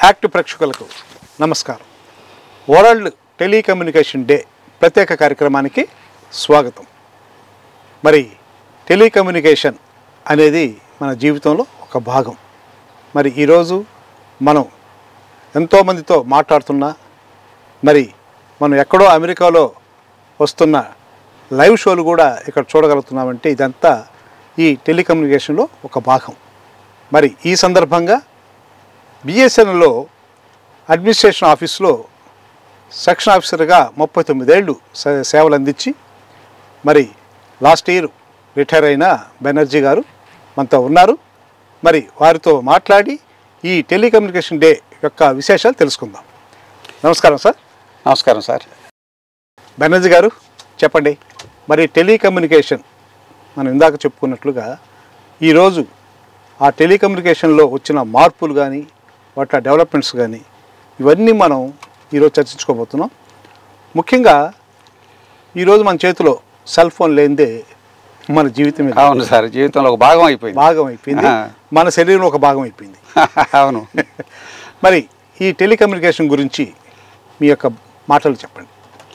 Act ప్రేక్షకులకు నమస్కారం world telecommunication day ప్రత్యేక కార్యక్రమానికి స్వాగతం మరి టెలికమ్యూనికేషన్ అనేది మన జీవితంలో ఒక భాగం మరి ఈరోజు మనం ఎంతోమందితో మాట్లాడుతున్నా మరి మనం ఎక్కడో అమెరికాలో వస్తున్న లైవ్ షోలు కూడా ఇక్కడ చూడగలుగుతున్నామంటే ఇదంతా ఈ టెలికమ్యూనికేషన్లో ఒక భాగం మరి ఈ సందర్భంగా బిఎస్ఎన్ఎల్లో అడ్మినిస్ట్రేషన్ ఆఫీస్లో సెక్షన్ ఆఫీసర్గా ముప్పై తొమ్మిదేళ్ళు సే- సేవలు అందించి మరి లాస్ట్ ఇయర్ రిటైర్ అయిన బెనర్జీ గారు మనతో ఉన్నారు మరి వారితో మాట్లాడి ఈ టెలికమ్యూనికేషన్ డే యొక్క విశేషాలు తెలుసుకుందాం నమస్కారం సార్ నమస్కారం సార్ బెనర్జీ గారు చెప్పండి మరి టెలికమ్యూనికేషన్ మనం ఇందాక చెప్పుకున్నట్లుగా ఈరోజు ఆ టెలికమ్యూనికేషన్లో వచ్చిన మార్పులు కానీ వాటి డెవలప్మెంట్స్ కానీ ఇవన్నీ మనం ఈరోజు చర్చించుకోబోతున్నాం ముఖ్యంగా ఈరోజు మన చేతిలో సెల్ ఫోన్ లేనిదే మన జీవితం మీద అవును సార్ జీవితంలో ఒక భాగం అయిపోయింది భాగం అయిపోయింది ఆ. మన శరీరం ఒక భాగం అయిపోయింది అవును మరి ఈ టెలికమ్యూనికేషన్ గురించి మీ యొక్క మాటలు చెప్పండి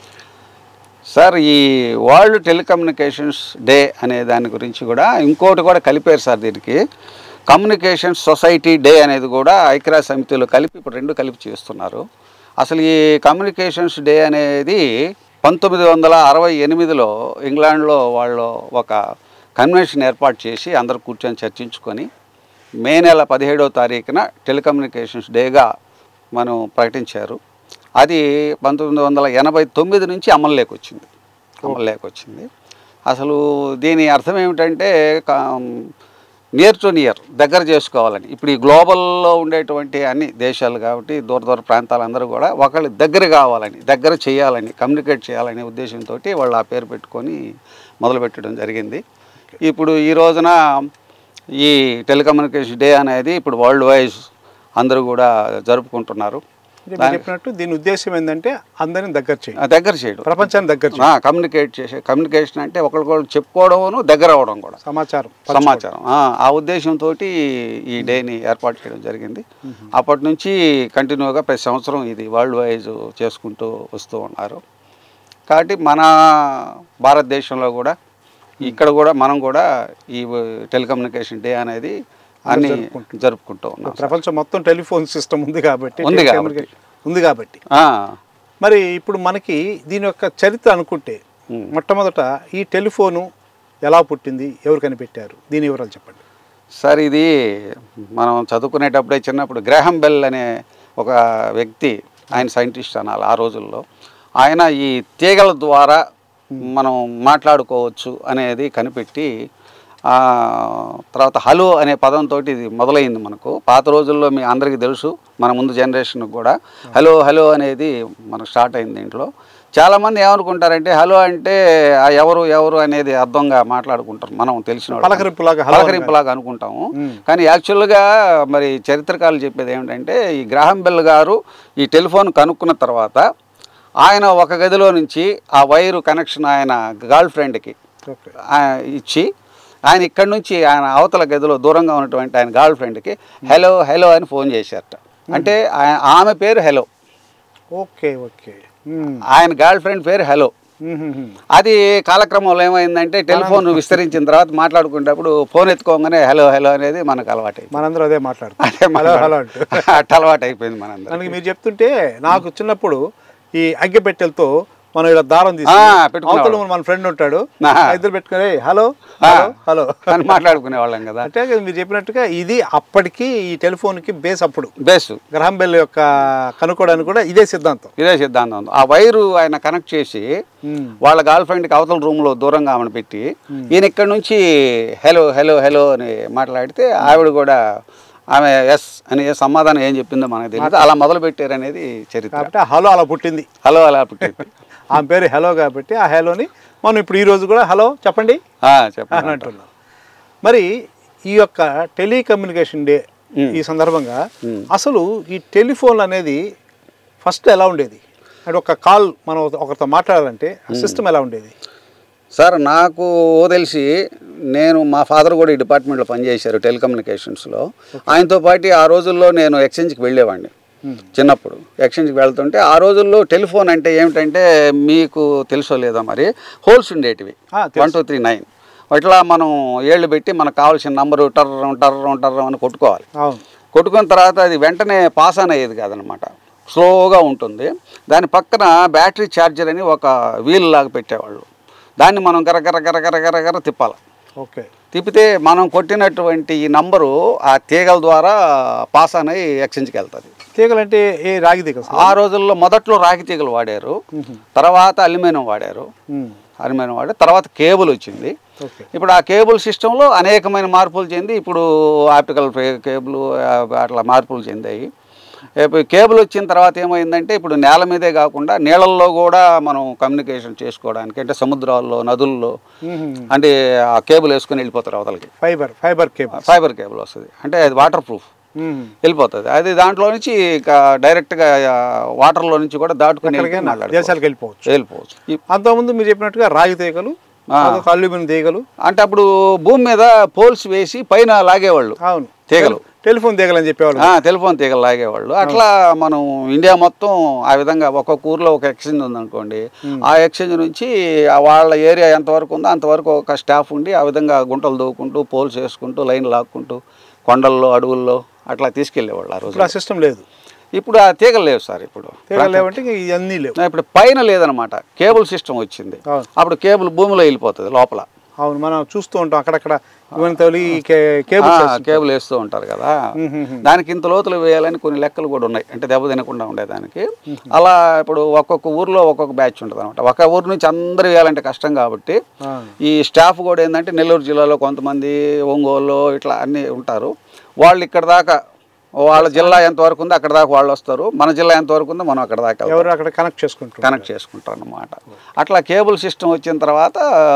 సార్ ఈ వరల్డ్ టెలికమ్యూనికేషన్స్ డే అనే దాని గురించి కూడా ఇంకోటి కూడా కలిపారు సార్ దీనికి కమ్యూనికేషన్ సొసైటీ డే అనేది కూడా ఐక్యరాజ్య సమితిలో కలిపి ఇప్పుడు రెండు కలిపి చేస్తున్నారు అసలు ఈ కమ్యూనికేషన్స్ డే అనేది పంతొమ్మిది వందల అరవై ఎనిమిదిలో ఇంగ్లాండ్లో వాళ్ళు ఒక కన్వెన్షన్ ఏర్పాటు చేసి అందరూ కూర్చొని చర్చించుకొని మే నెల పదిహేడవ తారీఖున టెలికమ్యూనికేషన్స్ డేగా మనం ప్రకటించారు అది పంతొమ్మిది వందల ఎనభై తొమ్మిది నుంచి అమల్లోకి వచ్చింది అమల్లోకి వచ్చింది అసలు దీని అర్థం ఏమిటంటే నియర్ టు నియర్ దగ్గర చేసుకోవాలని ఇప్పుడు ఈ గ్లోబల్లో ఉండేటువంటి అన్ని దేశాలు కాబట్టి దూర దూర ప్రాంతాలందరూ కూడా ఒకళ్ళు దగ్గర కావాలని దగ్గర చేయాలని కమ్యూనికేట్ చేయాలనే ఉద్దేశంతో వాళ్ళు ఆ పేరు పెట్టుకొని మొదలుపెట్టడం జరిగింది ఇప్పుడు ఈ రోజున ఈ టెలికమ్యూనికేషన్ డే అనేది ఇప్పుడు వరల్డ్ వైజ్ అందరూ కూడా జరుపుకుంటున్నారు అంటే మీరు చెప్పినట్టు దీని ఉద్దేశం ఏంటంటే అందరిని దగ్గర చేయండి ఆ, దగ్గర చేయడం ప్రపంచాన్ని దగ్గర చేయండి ఆ, కమ్యూనికేట్ చేసే కమ్యూనికేషన్ అంటే ఒకరికొకరు చెప్పుకోవడం దగ్గర అవడం కూడా సమాచారం సమాచారం ఆ, ఆ ఉద్దేశంతో ఈ డేని ఏర్పాటు చేయడం జరిగింది అప్పటి నుంచి కంటిన్యూగా ప్రతి సంవత్సరం ఇది వరల్డ్ వైజ్ చేసుకుంటూ వస్తూ ఉన్నారు కాబట్టి మన భారతదేశంలో కూడా ఇక్కడ కూడా మనం కూడా ఈ టెలికమ్యూనికేషన్ డే అనేది అన్ని జరుపుకుంటున్నాం. జరుపుకుంటూ ఉన్నాం ప్రపంచం మొత్తం టెలిఫోన్ సిస్టమ్ ఉంది కాబట్టి ఉంది టెలికమ్యూనికేషన్ ఉంది కాబట్టి ఆ, మరి ఇప్పుడు మనకి దీని యొక్క చరిత్ర అనుకుంటే ఉమ్. మొట్టమొదట ఈ టెలిఫోను ఎలా పుట్టింది ఎవరు కనిపెట్టారు దీని వివరాలు చెప్పండి సార్ ఇది మనం చదువుకునేటప్పుడే చిన్నప్పుడు గ్రాహం బెల్ అనే ఒక వ్యక్తి ఆయన సైంటిస్ట్ అనాలి ఆ రోజుల్లో ఆయన ఈ తీగల ద్వారా మనం మాట్లాడుకోవచ్చు అనేది కనిపెట్టి ఆ, తర్వాత హలో అనే పదంతో ఇది మొదలైంది మనకు పాత రోజుల్లో మీ అందరికీ తెలుసు మన ముందు జనరేషన్కి కూడా హలో హలో అనేది మనకు స్టార్ట్ అయింది దీంట్లో చాలామంది ఏమనుకుంటారంటే హలో అంటే ఆ ఎవరు ఎవరు అనేది అర్థంగా మాట్లాడుకుంటారు మనం తెలిసిన వాళ్ళు. పలకరింపులాగా హలో అని పలకరింపులాగా అనుకుంటాము మ్మ్. కానీ యాక్చువల్గా మరి చరిత్రకారులు చెప్పేది ఏమిటంటే ఈ గ్రాహం బెల్ గారు ఈ టెలిఫోన్ కనుక్కున్న తర్వాత ఆయన ఒక గదిలో నుంచి ఆ వైరు కనెక్షన్ ఆయన గర్ల్ ఫ్రెండ్కి ఓకే ఇచ్చి ఆయన ఇక్కడి నుంచి ఆయన అవతల గదిలో దూరంగా ఉన్నటువంటి ఆయన గర్ల్ ఫ్రెండ్కి హలో హలో అని ఫోన్ చేశారట అంటే ఆయ- ఆమె పేరు హలో ఓకే ఓకే ఉమ్. ఆయన గర్ల్ ఫ్రెండ్ పేరు హలో ఉమ్, ఉమ్, ఉమ్. అది కాలక్రమంలో ఏమైందంటే టెలిఫోన్ విస్తరించిన తర్వాత మాట్లాడుకునేటప్పుడు ఫోన్ ఎత్తుకోగానే హలో హలో అనేది మనకు అలవాటు మనందరూ అదే మాట్లాడతాం అదే హలో హలో అంటూ అట్ట అలవాటు అయిపోయింది మనందరం మనకి మీరు చెప్తుంటే నాకు చిన్నప్పుడు ఈ అగ్గెపెట్టెలతో మనం ఇలా దారం తీసి ఆ, పెట్టుకునేవాళ్ళం. అవతల మన ఫ్రెండ్ ఉంటాడు ఆ. ఆ ఇద్దరు పెట్టుకుని "ఏయ్, హలో ఆ. హలో హలో అని మాట్లాడుకునే వాళ్ళం కదా అంటే మీరు చెప్పినట్టుగా ఇది అప్పటికి ఈ టెలిఫోన్కి బేస్ అప్పుడు బేస్ గ్రహం బెల్ యొక్క కనుక్కోవడానికి కూడా ఇదే సిద్ధాంతం ఇదే సిద్ధాంతం ఆ వైరు ఆయన కనెక్ట్ చేసి ఉమ్. వాళ్ళ గర్ల్ ఫ్రెండ్కి అవతల రూమ్లో దూరంగా ఆమెను పెట్టి ఈయన ఇక్కడ నుంచి హలో హలో హలో అని మాట్లాడితే ఆవిడ కూడా ఆమె ఎస్ అని ఏ సమాధానం ఏం చెప్పిందో మనకు తెలియదు అలా మొదలు పెట్టారు అనేది చరిత్ర కాబట్టి ఆ హలో అలా పుట్టింది హలో అలా పుట్టింది ఆమె పేరు హలో కాబట్టి ఆ హలోని మనం ఇప్పుడు ఈ రోజు కూడా హలో చెప్పండి ఆ, అని చెప్పండి అంటున్నాం మరి ఈ యొక్క టెలికమ్యూనికేషన్ డే ఉమ్. ఈ సందర్భంగా ఉమ్. అసలు ఈ టెలిఫోన్ అనేది ఫస్ట్ ఎలా ఉండేది అంటే ఒక కాల్ మనం ఒకరితో మాట్లాడాలంటే సిస్టమ్ ఎలా ఉండేది సార్ నాకు ఓ తెలిసి నేను మా ఫాదర్ కూడా ఈ డిపార్ట్మెంట్లో పనిచేశారు టెలికమ్యూనికేషన్స్లో ఆయనతో పాటు ఆ రోజుల్లో నేను ఎక్స్చేంజ్కి వెళ్ళేవాడిని చిన్నప్పుడు ఎక్స్చేంజ్కి వెళ్తుంటే ఆ రోజుల్లో టెలిఫోన్ అంటే ఏమిటంటే మీకు తెలుసో లేదో మరి హోల్స్ ఉండేటివి ఆ, వన్ టూ త్రీ నైన్ ఇట్లా మనం ఏళ్ళు పెట్టి మనకు కావాల్సిన నంబరు టర్ర టర్ర టర్ర అని కొట్టుకోవాలి అవును కొట్టుకున్న తర్వాత అది వెంటనే పాస్ ఆన్ అయ్యేది కాదనమాట స్లోగా ఉంటుంది దాని పక్కన బ్యాటరీ ఛార్జర్ అని ఒక వీల్ లాగా పెట్టేవాళ్ళు దాన్ని మనం గర గర గర గర గర గర తిప్పాలి ఓకే తిప్పితే మనం కొట్టినటువంటి ఈ నంబరు ఆ తీగల ద్వారా పాస్ ఆన్ అయ్యి ఎక్స్చేంజ్కి వెళ్తుంది తీగలు అంటే ఏ రాగి తీగ సార్ ఆ రోజుల్లో మొదట్లో రాగి తీగలు వాడారు తర్వాత అల్యూమినియం వాడారు ఉమ్. అల్యూమినియం వాడారు తర్వాత కేబుల్ వచ్చింది ఓకే ఇప్పుడు ఆ కేబుల్ సిస్టంలో అనేకమైన మార్పులు చెంది ఇప్పుడు ఆప్టికల్ ఫే- కేబుల్ ఆ, అట్లా మార్పులు చెందాయి ఇప్పుడు కేబుల్ వచ్చిన తర్వాత ఏమైందంటే ఇప్పుడు నేల మీదే కాకుండా నీళ్ళల్లో కూడా మనం కమ్యూనికేషన్ చేసుకోవడానికి అంటే సముద్రాల్లో నదుల్లో అంటే ఆ కేబుల్ వేసుకొని వెళ్ళిపోతారు అవతలకి fibre fibre cable fibre cable వస్తుంది అంటే అది వాటర్ ప్రూఫ్ వెళ్ళిపోతుంది అది దాంట్లో నుంచి ఇక డైరెక్ట్గా ఆ, వాటర్లో నుంచి కూడా దాటుకుని వెళ్ళి ఎక్కడికైనా మాట్లాడుకోవచ్చు. దేశాలకు వెళ్ళిపోవచ్చు వెళ్ళిపోవచ్చు ఈ- అంతకుముందు మీరు చెప్పినట్టుగా రాగి తీగలు ఆ. అదొక అల్యూమినియం తీగలు అంటే అప్పుడు భూమి మీద పోల్స్ వేసి పైన లాగేవాళ్ళు అవును తీగలు. టెలిఫోన్ తీగలు అని చెప్పేవాళ్ళు ఆ, టెలిఫోన్ తీగలు లాగేవాళ్ళు అట్లా మనం ఇండియా మొత్తం ఆ విధంగా ఒక్కొక్క ఊర్లో ఒక ఎక్స్చేంజ్ ఉందనుకోండి ఆ ఎక్స్చేంజ్ నుంచి ఆ వాళ్ళ ఏరియా ఎంతవరకు ఉందో అంతవరకు ఒక స్టాఫ్ ఉండి ఆ విధంగా గుంటలు దూకుంటూ పోల్స్ వేసుకుంటూ లైన్ లాక్కుంటూ కొండల్లో అడవుల్లో అట్లా తీసుకెళ్ళేవాళ్ళు ఆ రోజు ఇప్పుడు ఆ సిస్టమ్ లేదు ఇప్పుడు ఆ తీగలు లేవు సార్ ఇప్పుడు తీగలు లేవంటే ఇంక ఇవన్నీ లేవు ఇప్పుడు పైన లేదనమాట కేబుల్ సిస్టమ్ వచ్చింది అవును. అప్పుడు కేబుల్ భూమిలో వెళ్ళిపోతుంది లోపల అవును మనం చూస్తూ ఉంటాం అక్కడక్కడ ఇవన్నీ తొలి కేబుల్ ఆ, కేబుల్ వేస్తూ ఉంటారు కదా దానికి ఇంత లోతులు వేయాలని కొన్ని లెక్కలు కూడా ఉన్నాయి అంటే దెబ్బ తినకుండా ఉండేదానికి అలా ఇప్పుడు ఒక్కొక్క ఊర్లో ఒక్కొక్క బ్యాచ్ ఉంటుంది అనమాట ఒక ఊరు నుంచి అందరు వేయాలంటే కష్టం కాబట్టి ఈ స్టాఫ్ కూడా ఏంటంటే నెల్లూరు జిల్లాలో కొంతమంది ఒంగోలు ఇట్లా అన్నీ ఉంటారు వాళ్ళు ఇక్కడ దాకా వాళ్ళ జిల్లా ఎంతవరకు ఉందో అక్కడ దాకా వాళ్ళు వస్తారు మన జిల్లా ఎంతవరకు ఉందో మనం అక్కడ దాకా వెళ్తాం. ఎవరు అక్కడ కనెక్ట్ చేసుకుంటారు కనెక్ట్ చేసుకుంటారు అన్నమాట అట్లా కేబుల్ సిస్టమ్ వచ్చిన తర్వాత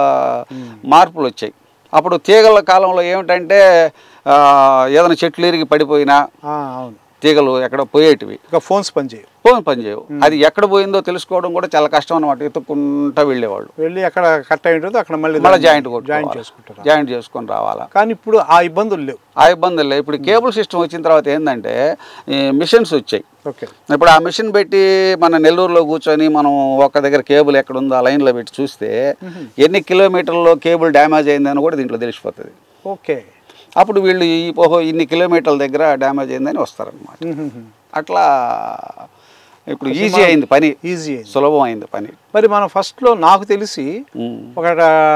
మార్పులు వచ్చాయి అప్పుడు తీగల కాలంలో ఏమిటంటే ఆ, ఏదైనా చెట్లు ఇరిగి పడిపోయినా ఆ, అవును తీగలు ఎక్కడ పోయేటివి ఇక ఫోన్స్ పనిచేయవు ఫోన్ పనిచేయవు అది ఎక్కడ పోయిందో తెలుసుకోవడం కూడా చాలా కష్టం అనమాట ఎత్తుక్కుంటా వెళ్ళేవాళ్ళు వెళ్ళి అక్కడ కట్ అయి ఉంటుందో అక్కడ మళ్ళీ మళ్ళీ జాయింట్ జాయింట్ చేసుకుంటారు జాయింట్ చేసుకొని రావాలా కానీ ఇప్పుడు ఆ ఇబ్బందులు లేవు ఆ ఇబ్బందులు లేవు. ఇప్పుడు కేబుల్ సిస్టమ్ వచ్చిన తర్వాత ఏంటంటే ఈ మిషన్స్ వచ్చాయి ఓకే ఇప్పుడు ఆ మిషన్ పెట్టి మన నెల్లూరులో కూర్చొని మనం ఒక దగ్గర కేబుల్ ఎక్కడ ఉందో ఆ లైన్లో పెట్టి చూస్తే ఎన్ని కిలోమీటర్లలో కేబుల్ డ్యామేజ్ అయిందని కూడా దీంట్లో తెలిసిపోతుంది ఓకే అప్పుడు వీళ్ళు ఈ ఓహో ఇన్ని కిలోమీటర్ల దగ్గర డ్యామేజ్ అయిందని వస్తారనమాట అట్లా ఇప్పుడు ఈజీ అయింది పని ఈజీ అయింది సులభం అయింది పని మరి మనం ఫస్ట్లో నాకు తెలిసి ఉమ్. ఒక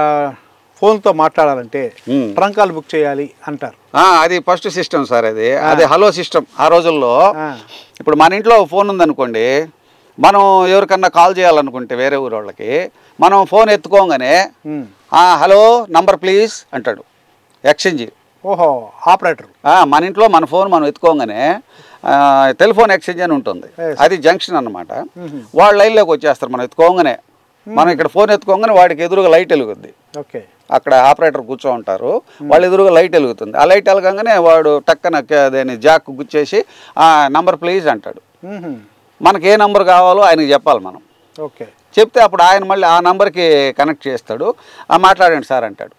ఫోన్తో మాట్లాడాలంటే ఉమ్. ట్రంకాలు బుక్ చేయాలి అంటారు ఆ, అది ఫస్ట్ సిస్టమ్ సార్ అది అది హలో సిస్టమ్ ఆ రోజుల్లో ఆ. ఇప్పుడు మన ఇంట్లో ఫోన్ ఉందనుకోండి మనం ఎవరికన్నా కాల్ చేయాలనుకుంటే వేరే ఊరు వాళ్ళకి మనం ఫోన్ ఎత్తుకోగానే um. "Ah, hello number please అంటాడు ఎక్స్చేంజ్ ఓహో ఆపరేటర్ ఆ, మన ఇంట్లో మన ఫోన్ మనం ఎత్తుకోగానే ఆ, టెలిఫోన్ ఎక్స్చేంజ్ అని ఉంటుంది Yes. అది జంక్షన్ అన్నమాట వాళ్ళ లైన్లోకి వచ్చేస్తారు మనం ఎత్తుకోగానే మనం ఇక్కడ ఫోన్ ఎత్తుకోగానే వాడికి ఎదురుగా లైట్ వెలుగుద్ది ఓకే అక్కడ ఆపరేటర్ కూర్చో ఉంటారు వాళ్ళ ఎదురుగా లైట్ వెలుగుతుంది ఆ లైట్ వెలగంగానే వాడు టక్కన క- దాన్ని జాక్ గుచ్చేసి ఆ నంబర్ ప్లీజ్ అంటాడు మ్మ్హ్మ్. మనకి ఏ నంబర్ కావాలో ఆయనకి చెప్పాలి మనం ఓకే చెప్తే అప్పుడు ఆయన మళ్ళీ ఆ నంబర్కి కనెక్ట్ చేస్తాడు ఆ మాట్లాడండి సార్ అంటాడు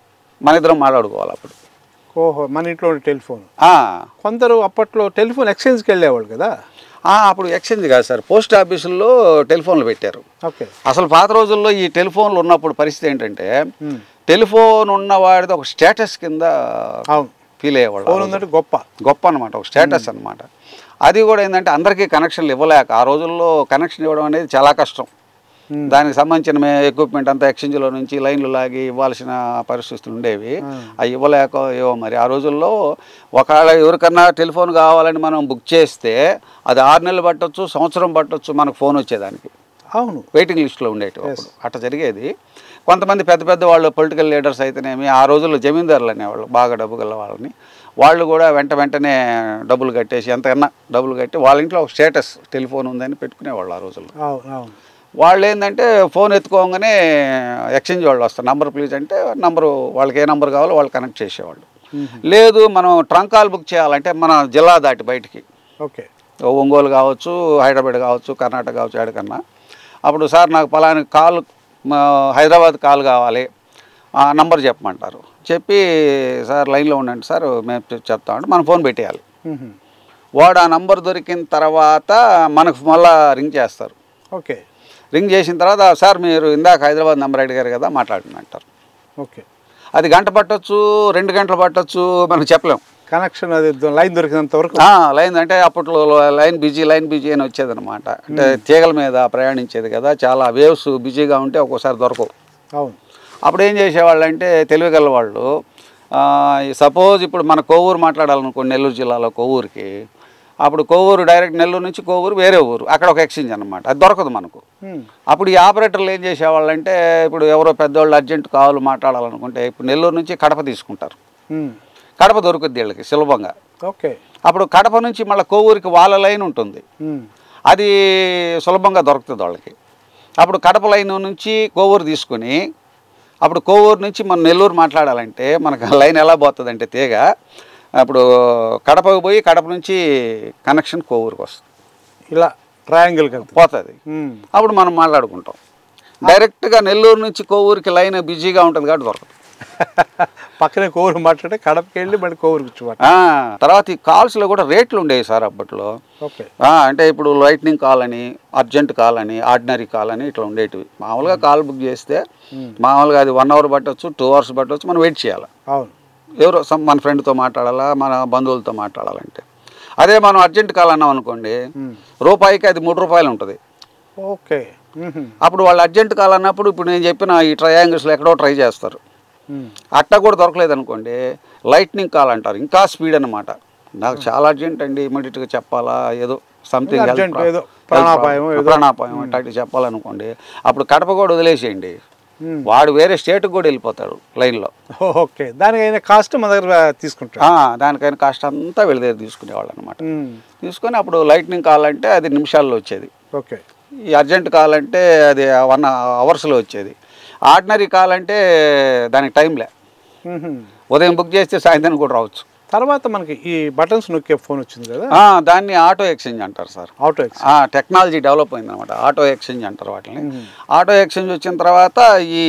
మన ఇద్దరం మాట్లాడుకోవాలి అప్పుడు ఓహో మన ఇంట్లో ఉండే టెలిఫోన్ ఆ, కొందరు అప్పట్లో టెలిఫోన్ ఎక్స్చేంజ్కి వెళ్ళేవాళ్ళు కదా ఆ, అప్పుడు ఎక్స్చేంజ్ కాదు సార్ పోస్ట్ ఆఫీసుల్లో టెలిఫోన్లు పెట్టారు ఓకే అసలు పాత రోజుల్లో ఈ టెలిఫోన్లు ఉన్నప్పుడు పరిస్థితి ఏంటంటే మ్మ్. టెలిఫోన్ ఉన్న వాడిది ఒక స్టేటస్ కింద అవును ఫీల్ అయ్యేవాళ్ళు ఆ ఫోన్ రోజుల్లో. ఉందంటే గొప్ప గొప్ప అనమాట ఒక స్టేటస్ అన్నమాట అది కూడా ఏంటంటే అందరికీ కనెక్షన్లు ఇవ్వలేక ఆ రోజుల్లో కనెక్షన్ ఇవ్వడం అనేది చాలా కష్టం మ్మ్. దానికి సంబంధించిన ఎక్విప్మెంట్ అంతా ఎక్స్చేంజ్లో నుంచి లైన్లు లాగి ఇవ్వాల్సిన పరిస్థితులు ఉండేవి అవి ఇవ్వలేక ఏవో మరి ఆ రోజుల్లో ఒకవేళ ఎవరికన్నా టెలిఫోన్ కావాలని మనం బుక్ చేస్తే అది ఆరు నెలలు పట్టొచ్చు సంవత్సరం పట్టొచ్చు మనకు ఫోన్ వచ్చేదానికి అవును వెయిటింగ్ లిస్ట్లో ఉండేవి అప్పుడు అట్లా జరిగేది కొంతమంది పెద్ద పెద్ద వాళ్ళు పొలిటికల్ లీడర్స్ అయితేనేమి ఆ రోజుల్లో జమీందారులు అనేవాళ్ళు బాగా డబ్బు గల వాళ్ళని వాళ్ళు కూడా వెంట వెంటనే డబ్బులు కట్టేసి ఎంతకన్నా డబ్బులు కట్టి వాళ్ళ ఇంట్లో ఒక స్టేటస్ టెలిఫోన్ ఉందని పెట్టుకునేవాళ్ళు ఆ రోజుల్లో అవును అవును వాళ్ళు ఏంటంటే ఫోన్ ఎత్తుకోగానే ఎక్స్చేంజ్ వాళ్ళు వస్తారు నంబర్ ప్లీజ్ అంటే నంబరు వాళ్ళకి ఏ నంబర్ కావాలో వాళ్ళు కనెక్ట్ చేసేవాళ్ళు లేదు మనం ట్రంక్ కాల్ బుక్ చేయాలంటే మన జిల్లా దాటి బయటికి ఓకే ఓ ఒంగోలు కావచ్చు హైదరాబాద్ కావచ్చు కర్ణాటక కావచ్చు ఎక్కడికన్నా అప్పుడు సార్ నాకు పలాని కాల్ మా హైదరాబాద్ కాల్ కావాలి ఆ నంబర్ చెప్పమంటారు చెప్పి సార్ లైన్లో ఉండండి సార్ మేము చెప్- చెప్తామంటే మనం ఫోన్ పెట్టేయాలి మ్మ్హ్మ్. వాడు ఆ నంబర్ దొరికిన తర్వాత మనకు మళ్ళా రింగ్ చేస్తారు ఓకే రింగ్ చేసిన తర్వాత సార్ మీరు ఇందాక హైదరాబాద్ నెంబర్ అడిగారు కదా మాట్లాడండి అంటారు ఓకే అది గంట పట్టొచ్చు రెండు గంటలు పట్టొచ్చు మనం చెప్పలేం కనెక్షన్ అది ద- లైన్ దొరికినంత వరకు ఆ, లైన్ అంటే అప్పట్లో లైన్ బిజీ లైన్ బిజీ అని వచ్చేదన్నమాట అంటే తీగల మీద ప్రయాణించేది కదా చాలా వేవ్స్ బిజీగా ఉంటే ఒక్కోసారి దొరకవు అవును అప్పుడు ఏం చేసేవాళ్ళు అంటే తెలివిగల వాళ్ళు సపోజ్ ఇప్పుడు మన కొవ్వూరు మాట్లాడాలనుకోండి నెల్లూరు జిల్లాలో కొవ్వూరుకి అప్పుడు కొవ్వూరు డైరెక్ట్ నెల్లూరు నుంచి కొవ్వూరు వేరే ఊరు అక్కడ ఒక ఎక్స్చేంజ్ అనమాట అది దొరకదు మనకు ఉమ్. అప్పుడు ఈ ఆపరేటర్లు ఏం చేసేవాళ్ళు అంటే ఇప్పుడు ఎవరో పెద్దవాళ్ళు అర్జెంట్ కావాలి మాట్లాడాలనుకుంటే ఇప్పుడు నెల్లూరు నుంచి కడప తీసుకుంటారు ఉమ్. కడప దొరుకుద్ది వీళ్ళకి సులభంగా ఓకే అప్పుడు కడప నుంచి మళ్ళీ కొవ్వూరికి వాళ్ళ లైన్ ఉంటుంది ఉమ్. అది సులభంగా దొరుకుతుంది వాళ్ళకి అప్పుడు కడప లైన్ నుంచి కోవూరు తీసుకుని అప్పుడు కోవూరు నుంచి మనం నెల్లూరు మాట్లాడాలంటే మనకు లైన్ ఎలా పోతుంది అంటే తీగ అప్పుడు కడపకు పోయి కడప నుంచి కనెక్షన్ కోవూరుకి వస్తుంది ఇలా ట్రయాంగిల్ వెళ్తుంది పోతుంది ఉమ్. అప్పుడు మనం మాట్లాడుకుంటాం డైరెక్ట్గా నెల్లూరు నుంచి కోవూరుకి లైన్ బిజీగా ఉంటుంది కాబట్టి దొరకదు పక్కనే కోవూరు మాట్లాడితే కడపకి వెళ్ళి మళ్ళీ కోవూరుకి వచ్చి మాట్లాడు ఆ, తర్వాత ఈ కాల్స్లో కూడా రేట్లు ఉండేవి సార్ అప్పట్లో ఓకే ఆ, అంటే ఇప్పుడు లైట్నింగ్ కాల్ అని అర్జెంట్ కాల్ అని ఆర్డినరీ కాల్ అని ఇట్లా ఉండేటివి మామూలుగా కాల్ బుక్ చేస్తే మామూలుగా అది వన్ అవర్ పట్టొచ్చు టూ అవర్స్ పట్టొచ్చు మనం వెయిట్ చేయాలి అవును ఎవరో some మన ఫ్రెండ్తో మాట్లాడాలా మన బంధువులతో మాట్లాడాలంటే అదే మనం అర్జెంట్ కాల్ అన్నాం అనుకోండి ఉమ్. రూపాయికి అది మూడు రూపాయలు ఉంటుంది ఓకే ఉహుం. అప్పుడు వాళ్ళు అర్జెంట్ కాల్ అన్నప్పుడు ఇప్పుడు నేను చెప్పిన ఈ ట్రయాంగిల్స్లో ఎక్కడో ట్రై చేస్తారు ఉమ్. అట్టా కూడా దొరకలేదు అనుకోండి లైట్నింగ్ కాల్ అంటారు ఇంకా స్పీడ్ అన్నమాట నాకు చాలా అర్జెంట్ అండి ఇమీడియట్గా చెప్పాలా ఏదో సంథింగ్ Urgent ఏదో ప్రాణాపాయం ఏదో. ప్రాణాపాయం అట్లాంటివి చెప్పాలనుకోండి అప్పుడు కడప కూడా వదిలేసేయండి ఉమ్. వాడు వేరే స్టేట్కి కూడా వెళ్ళిపోతాడు లైన్లో ఓకే దానికైనా కాస్ట్ మన దగ్గర తీసుకుంటాడు దానికైనా కాస్ట్ అంతా వీళ్ళ దగ్గర తీసుకునేవాళ్ళు అనమాట ఉమ్. తీసుకొని అప్పుడు లైట్నింగ్ కాల్ అంటే అది నిమిషాల్లో వచ్చేది ఓకే ఈ అర్జెంట్ కాల్ అంటే అది వన్ అవర్స్లో వచ్చేది ఆర్డినరీ కాల్ అంటే దానికి టైంలే ఉహుం. ఉదయం బుక్ చేస్తే సాయంత్రం కూడా రావచ్చు తర్వాత మనకి ఈ బటన్స్ నొక్కే ఫోన్ వచ్చింది కదా ఆ, దాన్ని ఆటో ఎక్స్చేంజ్ అంటారు సార్ ఆటో ఎక్స్ ఆ, టెక్నాలజీ డెవలప్ అయింది అనమాట ఆటో ఎక్స్చేంజ్ అంటారు వాటిని ఆటో ఎక్స్చేంజ్ వచ్చిన తర్వాత ఈ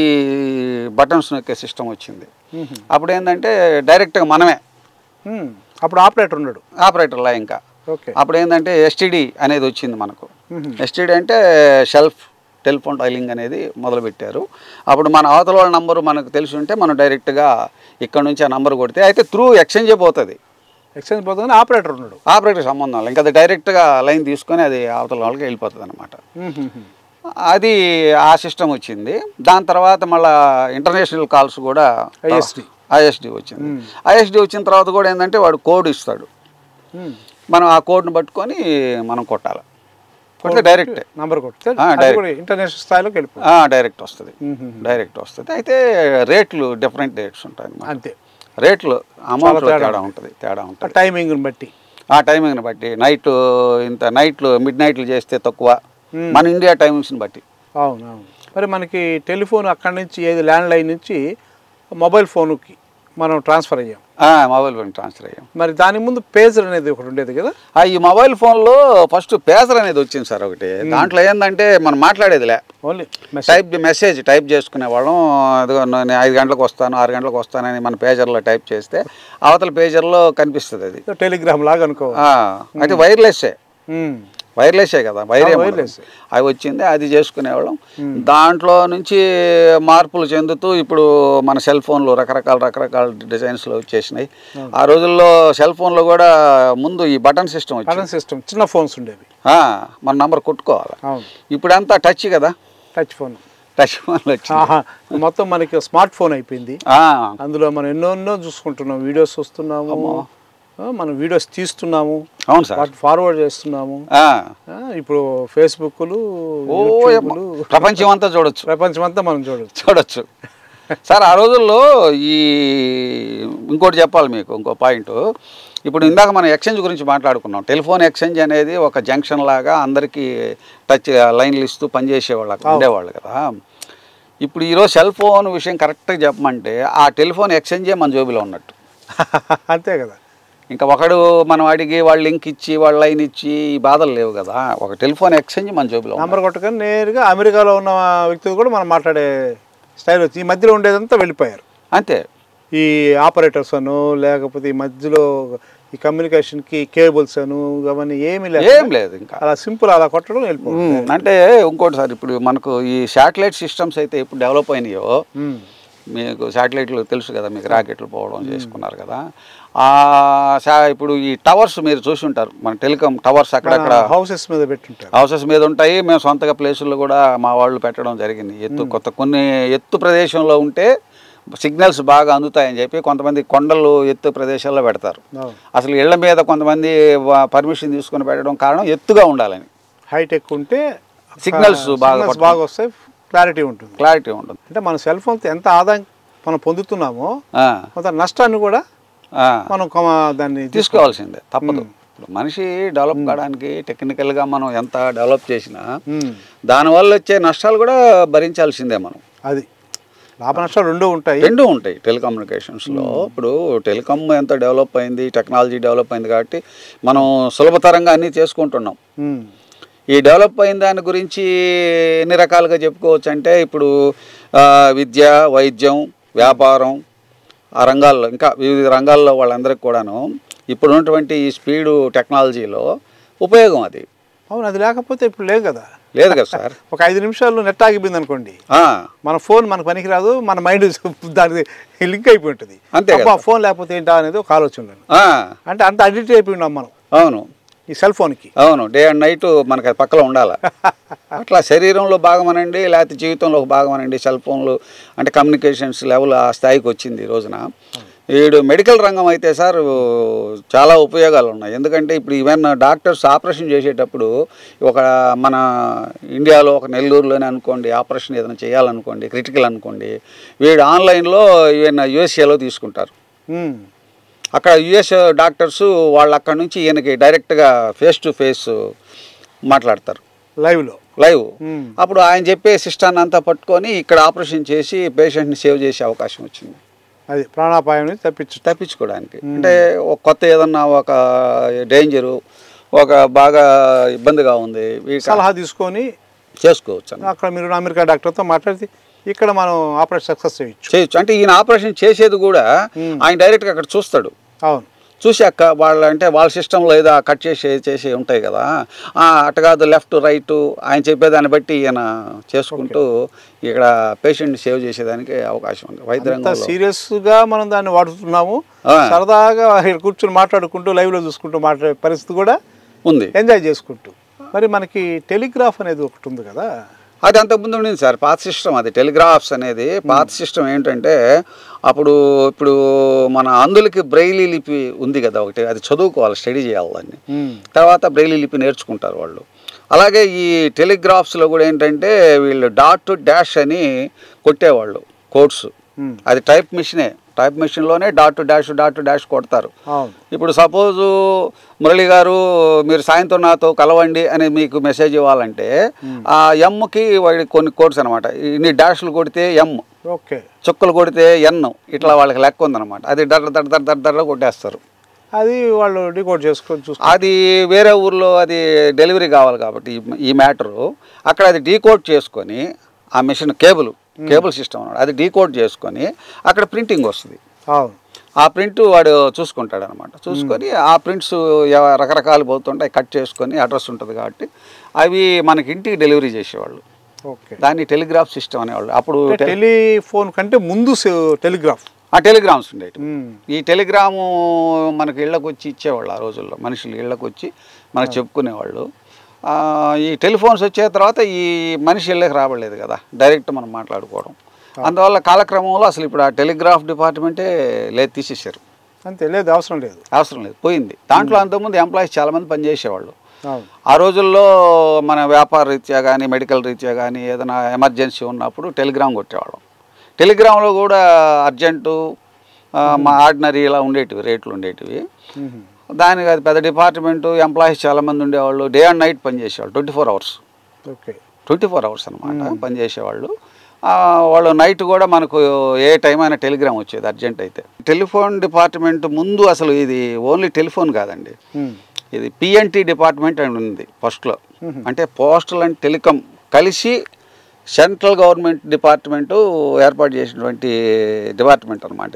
బటన్స్ నొక్కే సిస్టమ్ వచ్చింది ఉహుం. అప్పుడు ఏంటంటే డైరెక్ట్గా మనమే ఉమ్. అప్పుడు ఆపరేటర్ ఉన్నాడు ఆపరేటర్లా ఇంకా ఓకే అప్పుడు ఏంటంటే ఎస్టీడీ అనేది వచ్చింది మనకు ఉహుం. ఎస్టీడీ అంటే షెల్ఫ్ టెలిఫోన్ డైలింగ్ అనేది మొదలుపెట్టారు అప్పుడు మన అవతల వాళ్ళ నంబరు మనకు తెలిసి ఉంటే మనం డైరెక్ట్గా ఇక్కడ నుంచి ఆ నంబర్ కొడితే అయితే త్రూ ఎక్స్చేంజే పోతుంది ఎక్స్చేంజ్ పోతుంది ఆపరేటర్ ఉన్నాడు ఆపరేటర్ సంబంధం లేదు ఇంకా అది డైరెక్ట్గా లైన్ తీసుకొని అది అవతల వాళ్ళకి వెళ్ళిపోతుంది అనమాట ఉహుం. అది ఆ సిస్టమ్ వచ్చింది దాని తర్వాత మళ్ళా ఇంటర్నేషనల్ కాల్స్ కూడా ISD. ఐఎస్డి వచ్చింది ఐఎస్డి వచ్చిన తర్వాత కూడా ఏంటంటే వాడు కోడ్ ఇస్తాడు ఉమ్. మనం ఆ కోడ్ని పట్టుకొని మనం కొట్టాలి కొడితే డైరెక్ట్ నంబర్ కొడితే ఆ, అది direct. కూడా ఇంటర్నేషనల్ స్థాయిలోకి వెళ్ళిపోతుంది డైరెక్ట్ వస్తుంది ఉహుం. డైరెక్ట్ వస్తుంది అయితే రేట్లు డిఫరెంట్ రేట్స్ ఉంటాయి అన్నమాట అంతే రేట్లు అమౌంట్ తేడా తేడా ఉంటుంది తేడా ఆ ఉంటుంది టైమింగ్ని బట్టి ఆ టైమింగ్ని బట్టి నైట్ ఇంత నైట్లు మిడ్ నైట్లు చేస్తే తక్కువ Hmm. మన ఇండియా టైమింగ్స్ని బట్టి అవును అవును మరి మనకి టెలిఫోన్ అక్కడి నుంచి ఏది ల్యాండ్ లైన్ నుంచి మొబైల్ ఫోన్కి మనం ట్రాన్స్ఫర్ అయ్యాం ఆ, మొబైల్ ఫోన్ ట్రాన్స్ఫర్ అయ్యాం మరి దాని ముందు పేజర్ అనేది ఒకటి ఉండేది కదా ఆ, ఈ మొబైల్ ఫోన్లో ఫస్ట్ పేజర్ అనేది వచ్చింది సార్ ఒకటి దాంట్లో ఏంటంటే మనం మాట్లాడేదిలే only message type message type చేసుకునే వాళ్ళం అదిగో నేను ఐదు గంటలకు వస్తాను ఆరు గంటలకు వస్తానని మన పేజర్లో టైప్ చేస్తే అవతల పేజర్లో కనిపిస్తుంది అది టెలిగ్రామ్ లాగా అనుకో ఆ, అయితే వైర్లెస్సే ఉమ్. వైర్లెస్సే కదా వైరే ఆ, ఉండదు. wireless. అవి వచ్చింది అది చేసుకునేవాళ్ళం దాంట్లో నుంచి మార్పులు చెందుతూ ఇప్పుడు మన సెల్ ఫోన్లు రకరకాల రకరకాల డిజైన్స్లో వచ్చేసినాయి ఆ రోజుల్లో సెల్ ఫోన్లో కూడా ముందు ఈ బటన్ సిస్టమ్ వచ్చింది కరెంట్ సిస్టమ్ చిన్న ఫోన్స్ ఉండేవి ఆ, మన నంబర్ కొట్టుకోవాలి అవును ఇప్పుడంతా టచ్ కదా టచ్ ఫోన్ టచ్ ఫోన్లు వచ్చింది ఆహా మొత్తం మనకి స్మార్ట్ ఫోన్ అయిపోయింది ఆ, అందులో మనం ఎన్నో ఎన్నో చూసుకుంటున్నాం వీడియోస్ వస్తున్నాము ఆ, మనం వీడియోస్ తీస్తున్నాము అవును సార్ వాటి ఫార్వర్డ్ చేస్తున్నాము ఆ. ఆ, ఇప్పుడు ఫేస్బుక్లు ఓ యూట్యూబ్లు ప్రపంచం అంతా చూడొచ్చు ప్రపంచం అంతా మనం చూడవచ్చు చూడొచ్చు సార్ ఆ రోజుల్లో ఈ ఇంకోటి చెప్పాలి మీకు ఇంకో పాయింట్ ఇప్పుడు ఇందాక మనం ఎక్స్చేంజ్ గురించి మాట్లాడుకున్నాం టెలిఫోన్ ఎక్స్చేంజ్ అనేది ఒక జంక్షన్ లాగా అందరికీ టచ్ లైన్లు ఇస్తూ పనిచేసేవాళ్ళు అక్కడ ఉండేవాళ్ళు కదా ఇప్పుడు ఈరోజు సెల్ ఫోన్ విషయం కరెక్ట్గా చెప్పమంటే ఆ టెలిఫోన్ ఎక్స్చేంజే మన జోబిలో ఉన్నట్టు అంతే కదా ఇంకా ఒకడు మనం అడిగి వాళ్ళు లింక్ ఇచ్చి వాళ్ళ లైన్ ఇచ్చి ఈ బాధలు లేవు కదా ఒక టెలిఫోన్ ఎక్స్చేంజ్ మన జోబిలో ఉన్నట్టు. నంబర్ కొట్టగానే నేరుగా అమెరికాలో ఉన్న వ్యక్తులు కూడా మనం మాట్లాడే స్టైల్ వచ్చి ఈ మధ్యలో ఉండేదంతా వెళ్ళిపోయారు అంతే ఈ ఆపరేటర్స్ అను లేకపోతే ఈ మధ్యలో ఈ కమ్యూనికేషన్కి కేబుల్స్ అను అవన్నీ ఏమీ లేదు ఏం లేదు ఇంకా అలా సింపుల్ అలా కొట్టడం వెళ్ళిపోతుంది ఉమ్, అంటే ఇంకోటి సార్ ఇప్పుడు మనకు ఈ శాటిలైట్ సిస్టమ్స్ అయితే ఎప్పుడు డెవలప్ అయినాయో ఉమ్. మీకు శాటిలైట్లు తెలుసు కదా మీకు రాకెట్లు పోవడం చేసుకున్నారు కదా ఆ శా ఇప్పుడు ఈ టవర్స్ మీరు చూసి ఉంటారు మన టెలికాం టవర్స్ అక్కడక్కడ హౌసెస్ మీద పెట్టుంటారు హౌసెస్ మీద ఉంటాయి మేము సొంతగా ప్లేసుల్లో కూడా మా వాళ్ళు పెట్టడం జరిగింది ఎత్తు కొత్త కొన్ని ఎత్తు ప్రదేశంలో ఉంటే సిగ్నల్స్ బాగా అందుతాయని చెప్పి కొంతమంది కొండలు ఎత్తు ప్రదేశాల్లో పెడతారు అవును. అసలు ఇళ్ల మీద కొంతమంది పర్మిషన్ తీసుకొని పెట్టడం కారణం ఎత్తుగా ఉండాలని హైట్ ఎక్కువ ఉంటే Signals బాగా signals పట్టుకుంటాయి. బాగా వస్తాయి క్లారిటీ ఉంటుంది క్లారిటీ ఉంటుంది అంటే మన సెల్ ఫోన్తో ఎంత ఆదాయం మనం పొందుతున్నామో ఆ, కొంత నష్టాన్ని కూడా ఆ. మనం కొమ- దాన్ని తీసుకోవాల్సిందే తప్పదు ఇప్పుడు మనిషి డెవలప్ కావడానికి టెక్నికల్గా మనం ఎంత డెవలప్ చేసినా ఉమ్. దానివల్ల వచ్చే నష్టాలు కూడా భరించాల్సిందే మనం అది లాభ నష్టాలు రెండు ఉంటాయి రెండు ఉంటాయి టెలికమ్యూనికేషన్స్లో ఇప్పుడు టెలికామ్ ఎంత డెవలప్ అయింది టెక్నాలజీ డెవలప్ అయింది కాబట్టి మనం సులభతరంగా అన్నీ చేసుకుంటున్నాం ఉమ్. ఈ డెవలప్ అయిన దాని గురించి ఎన్ని రకాలుగా చెప్పుకోవచ్చు అంటే ఇప్పుడు ఆ, విద్య వైద్యం వ్యాపారం ఆ రంగాల్లో ఇంకా వివిధ రంగాల్లో వాళ్ళందరికీ కూడాను ఇప్పుడు ఉన్నటువంటి ఈ స్పీడు టెక్నాలజీలో ఉపయోగం అది అవును అది లేకపోతే ఇప్పుడు లేదు కదా లేదు కదా సార్ ఒక ఐదు నిమిషాలు నెట్ ఆగిపోయింది అనుకోండి ఆ, మన ఫోన్ మనకు పనికిరాదు మన మైండ్ దానికి లింక్ అయిపోయి ఉంటుంది అంతే అబ్బా ఫోన్ లేకపోతే ఏంటా అనేది ఒక ఆలోచన ఆ, అంటే అంత అడిక్ట్ అయిపోయి ఉన్నాం మనం అవును ఈ సెల్ ఫోన్కి అవును డే అండ్ నైట్ మనకి అది పక్కలో ఉండాలి అట్లా శరీరంలో భాగం అనండి లేకపోతే జీవితంలో ఒక భాగం అనండి సెల్ ఫోన్లు అంటే కమ్యూనికేషన్స్ లెవెల్ ఆ స్థాయికి వచ్చింది ఈ రోజున వీడు మెడికల్ రంగం అయితే సార్ చాలా ఉపయోగాలు ఉన్నాయి ఎందుకంటే ఇప్పుడు ఈవెన్ డాక్టర్స్ ఆపరేషన్ చేసేటప్పుడు ఒక మన ఇండియాలో ఒక నెల్లూరులోనే అనుకోండి ఆపరేషన్ ఏదైనా చేయాలనుకోండి క్రిటికల్ అనుకోండి వీడు ఆన్లైన్లో ఈవెన్ యూఎస్ఏలో తీసుకుంటారు ఉమ్. అక్కడ యుఎస్ డాక్టర్స్ వాళ్ళు అక్కడ నుంచి ఈయనకి డైరెక్ట్గా ఫేస్ టు ఫేస్ మాట్లాడతారు లైవ్లో లైవ్ ఉమ్. అప్పుడు ఆయన చెప్పే సిస్టాన్ని అంతా పట్టుకొని ఇక్కడ ఆపరేషన్ చేసి పేషెంట్ని సేవ్ చేసే అవకాశం వచ్చింది అది ప్రాణాపాయం నుంచి తప్పించు తప్పించుకోవడానికి అంటే ఒక కొత్త ఏదన్నా ఒక డేంజరు ఒక బాగా ఇబ్బందిగా ఉంది వీక- సలహా తీసుకొని చేసుకోవచ్చు అన్నమాట. అక్కడ మీరు అమెరికా డాక్టర్తో మాట్లాడితే ఇక్కడ మనం ఆపరేషన్ సక్సెస్ చేయొచ్చు చేయొచ్చు అంటే ఈయన ఆపరేషన్ చేసేది కూడా ఆయన డైరెక్ట్గా అక్కడ చూస్తాడు అవును చూశాక వాళ్ళ అంటే వాళ్ళ సిస్టంలో ఏదో కట్ చేసి చేసి ఉంటాయి కదా ఆ, అటు కాదు లెఫ్ట్ రైట్ ఆయన చెప్పేదాన్ని బట్టి ఈయన చేసుకుంటూ ఇక్కడ పేషెంట్ సేవ్ చేసేదానికి అవకాశం ఉంది వైద్య అంత రంగంలో సీరియస్గా మనం దాన్ని వాడుతున్నాము ఆ. సరదాగా ఇక్కడ కూర్చొని మాట్లాడుకుంటూ లైవ్లో చూసుకుంటూ మాట్లాడే పరిస్థితి కూడా ఉంది ఎంజాయ్ చేసుకుంటూ మరి మనకి టెలిగ్రాఫ్ అనేది ఒకటి ఉంది కదా అది అంతకుముందు ఉండింది సార్ పాత సిస్టమ్ అది టెలిగ్రాఫ్స్ అనేది పాత సిస్టమ్ ఏంటంటే అప్పుడు ఇప్పుడు మన అందులకి బ్రెయిలీ లిపి ఉంది కదా ఒకటి అది చదువుకోవాలి స్టడీ చేయాలి దాన్ని ఉమ్. తర్వాత బ్రెయిలీ లిపి నేర్చుకుంటారు వాళ్ళు అలాగే ఈ టెలిగ్రాఫ్స్లో కూడా ఏంటంటే వీళ్ళు డాట్ టు డాష్ అని కొట్టేవాళ్ళు కోడ్స్ ఉమ్. అది టైప్ మిషనే టైప్ మిషన్లోనే dot to dash dot to dash కొడతారు అవును ఇప్పుడు సపోజు మురళి గారు మీరు సాయంత్రం నాతో కలవండి అని మీకు మెసేజ్ ఇవ్వాలంటే ఆ ఎమ్కి వాడి కొన్ని కోడ్స్ అనమాట ఇన్ని డాష్లు కొడితే ఎమ్ ఓకే చుక్కలు కొడితే ఎన్ ఇట్లా వాళ్ళకి లెక్క ఉందన్నమాట అది దడ దడ దడ దడ దడ కొట్టేస్తారు అది వాళ్ళు డికోడ్ చేసుకొని చూసుకో అది వేరే ఊర్లో అది డెలివరీ కావాలి కాబట్టి ఈ- ఈ మ్యాటరు అక్కడ అది డీకోడ్ చేసుకొని ఆ మిషన్ కేబుల్ కేబుల్ సిస్టమ్ అన్నమాట అది డీకోడ్ చేసుకొని అక్కడ ప్రింటింగ్ వస్తుంది అవును ఆ ప్రింట్ వాడు చూసుకుంటాడు అనమాట చూసుకొని ఆ ప్రింట్స్ ఎవ- రకరకాలు పోతుంటాయి కట్ చేసుకొని అడ్రస్ ఉంటుంది కాబట్టి అవి మనకి ఇంటికి డెలివరీ చేసేవాళ్ళు ఓకే దాన్ని టెలిగ్రాఫ్ సిస్టమ్ అనేవాళ్ళు అప్పుడు అంటే టెలిఫోన్ కంటే ముందు సె- టెలిగ్రాఫ్ ఆ టెలిగ్రామ్స్ ఉండేవి ఉమ్. ఈ టెలిగ్రాము మనకి ఇళ్ళకు వచ్చి ఇచ్చేవాళ్ళు ఆ రోజుల్లో మనుషులు ఇళ్ళకు వచ్చి మనకు చెప్పుకునేవాళ్ళు ఆ, ఈ టెలిఫోన్స్ వచ్చే తర్వాత ఈ మనిషి ఇళ్ళకి రాబడలేదు కదా డైరెక్ట్ మనం మాట్లాడుకోవడం అందువల్ల కాలక్రమంలో అసలు ఇప్పుడు ఆ టెలిగ్రాఫ్ డిపార్ట్మెంటే లేదు తీసేశారు అంతే లేదు అవసరం లేదు అవసరం లేదు పోయింది దాంట్లో అంతకుముందు ఎంప్లాయీస్ చాలామంది పనిచేసేవాళ్ళు అవును ఆ రోజుల్లో మన వ్యాపార రీత్యా కానీ మెడికల్ రీత్యా కానీ ఏదైనా ఎమర్జెన్సీ ఉన్నప్పుడు టెలిగ్రామ్ కొట్టేవాళ్ళం టెలిగ్రామ్లో కూడా అర్జెంటు ఆ, మా ఆర్డినరీ ఇలా ఉండేటివి రేట్లు ఉండేటివి ఉహు. దానికి అది పెద్ద డిపార్ట్మెంటు ఎంప్లాయీస్ చాలామంది ఉండేవాళ్ళు డే అండ్ నైట్ పనిచేసేవాళ్ళు twenty four hours okay twenty four hours అనమాట పనిచేసేవాళ్ళు ఆ, వాళ్ళు నైట్ కూడా మనకు ఏ టైం అయినా టెలిగ్రామ్ వచ్చేది అర్జెంట్ అయితే టెలిఫోన్ డిపార్ట్మెంట్ ముందు అసలు ఇది ఓన్లీ టెలిఫోన్ కాదండి ఉమ్. ఇది పిఎన్టీ డిపార్ట్మెంట్ అని ఉంది ఫస్ట్లో అంటే పోస్టల్ అండ్ టెలికాం కలిసి సెంట్రల్ గవర్నమెంట్ డిపార్ట్మెంటు ఏర్పాటు చేసినటువంటి డిపార్ట్మెంట్ అనమాట ఇది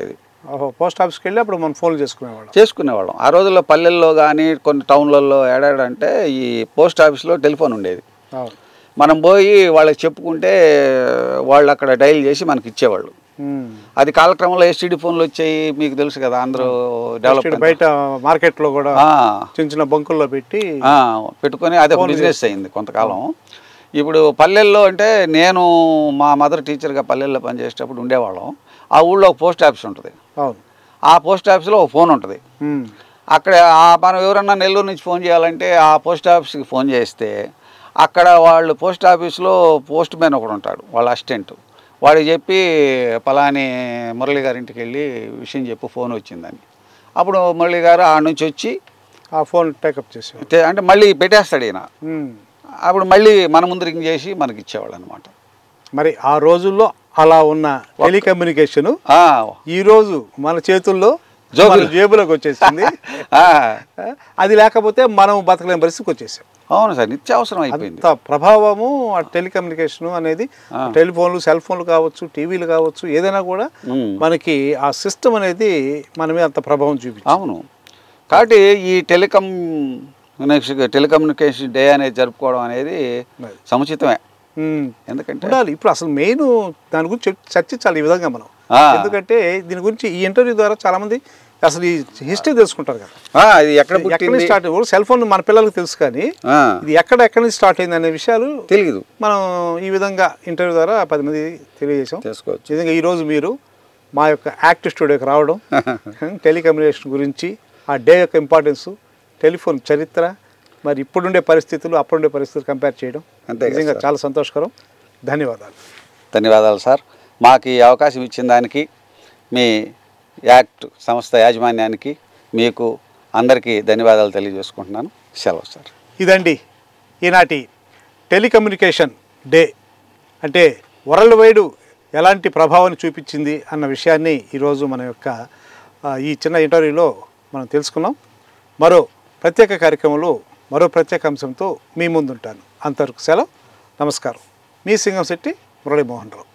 ఓహో పోస్ట్ ఆఫీస్కి వెళ్ళి అప్పుడు మనం ఫోన్ చేసుకునేవాళ్ళం చేసుకునేవాళ్ళం ఆ రోజుల్లో పల్లెల్లో కానీ కొన్ని టౌన్లలో ఏడాడంటే ఈ పోస్ట్ ఆఫీస్లో టెలిఫోన్ ఉండేది అవును మనం పోయి వాళ్ళకి చెప్పుకుంటే వాళ్ళు అక్కడ డైల్ చేసి మనకి ఇచ్చేవాళ్ళు ఉమ్. అది కాలక్రమంలో ఎస్టీడీ ఫోన్లు వచ్చాయి మీకు తెలుసు కదా అందరూ డెవలప్ ఇటు బయట మార్కెట్లో కూడా చిన్న చిన్న బంకుల్లో పెట్టి పెట్టుకొని అదే ఒక బిజినెస్ అయింది కొంతకాలం ఇప్పుడు పల్లెల్లో అంటే నేను మా మదర్ టీచర్గా పల్లెల్లో పనిచేసేటప్పుడు ఉండేవాళ్ళం ఆ ఊళ్ళో ఒక పోస్ట్ ఆఫీస్ ఉంటుంది అవును ఆ పోస్ట్ ఆఫీస్లో ఒక ఫోన్ ఉంటుంది ఉమ్. అక్కడ ఆ మనం ఎవరన్నా నెల్లూరు నుంచి ఫోన్ చేయాలంటే ఆ పోస్ట్ ఆఫీస్కి ఫోన్ చేస్తే అక్కడ వాళ్ళు పోస్ట్ ఆఫీస్లో పోస్ట్ మ్యాన్ ఒకడు ఉంటాడు వాళ్ళ అసిస్టెంట్ వాడికి చెప్పి పలాని మురళి గారి ఇంటికి వెళ్ళి విషయం చెప్పు ఫోన్ వచ్చిందని అప్పుడు మురళి గారు ఆ నుంచి వచ్చి ఆ ఫోన్ టేకప్ చేసేవాళ్ళం తే- అంటే మళ్ళీ పెట్టేస్తాడు ఈయన ఉమ్. అప్పుడు మళ్ళీ మన ముందు రింగ్ చేసి మనకి ఇచ్చేవాళ్ళు అనమాట మరి ఆ రోజుల్లో అలా ఉన్న టెలికమ్యూనికేషన్ ఈ రోజు మన చేతుల్లో జోబులు. మన జేబులోకి వచ్చేసింది అది లేకపోతే మనం బతకలేని పరిస్థితికి వచ్చేసాం అవును సార్ నిత్యావసరం అయిపోయింది అంత ప్రభావము ఆ టెలికమ్యూనికేషన్ అనేది టెలిఫోన్లు సెల్ ఫోన్లు కావచ్చు టీవీలు కావచ్చు ఏదైనా కూడా ఉమ్. మనకి ఆ సిస్టమ్ అనేది మన మీద అంత ప్రభావం చూపించింది అవును కాబట్టి ఈ టెలికమ్ నెక్స్ట్ టెలికమ్యూనికేషన్ డే అనేది జరుపుకోవడం అనేది మరి. సముచితమే ఉమ్. ఎందుకంటే ఉండాలి ఇప్పుడు అసలు మెయిన్ దాని గురించి చెప్- చర్చించాలి ఈ విధంగా మనం ఆ. ఎందుకంటే దీని గురించి ఈ ఇంటర్వ్యూ ద్వారా చాలా మంది అసలు ఈ హిస్టరీ తెలుసుకుంటారు కదా ఆ, ఇది ఎక్కడ ఎక్కడి పుట్టింది నుంచి స్టార్ట్ సెల్ ఫోన్ మన పిల్లలకు తెలుసు కానీ ఆ, ఇది ఎక్కడ ఎక్కడి నుంచి స్టార్ట్ అయింది అనే విషయాలు తెలీదు మనం ఈ విధంగా ఇంటర్వ్యూ ద్వారా పది మంది తెలియజేసాం తెలుసుకోవచ్చు నిజంగా ఈరోజు మీరు మా యొక్క యాక్ట్ స్టూడియోకి రావడం టెలికమ్యూనికేషన్ గురించి ఆ డే యొక్క ఇంపార్టెన్స్ టెలిఫోన్ చరిత్ర మరి ఇప్పుడుండే పరిస్థితులు అప్పుడుండే పరిస్థితులు కంపేర్ చేయడం అంతే కదా నిజంగా సార్. చాలా సంతోషకరం ధన్యవాదాలు ధన్యవాదాలు సార్ మాకు ఈ అవకాశం ఇచ్చిన దానికి మీ యాక్ట్ సంస్థ యాజమాన్యానికి మీకు అందరికీ ధన్యవాదాలు తెలియజేసుకుంటున్నాను సెలవు సార్ ఇదండి ఈనాటి టెలికమ్యూనికేషన్ డే అంటే వరల్డ్ వైడ్ ఎలాంటి ప్రభావాన్ని చూపించింది అన్న విషయాన్ని ఈరోజు మన యొక్క ఆ, ఈ చిన్న ఇంటర్వ్యూలో మనం తెలుసుకున్నాం మరో ప్రత్యేక కార్యక్రమంలో మరో ప్రత్యేక అంశంతో మీ ముందుంటాను అంతవరకు సెలవు నమస్కారం మీ సింగం శెట్టి మురళీమోహన్ రావు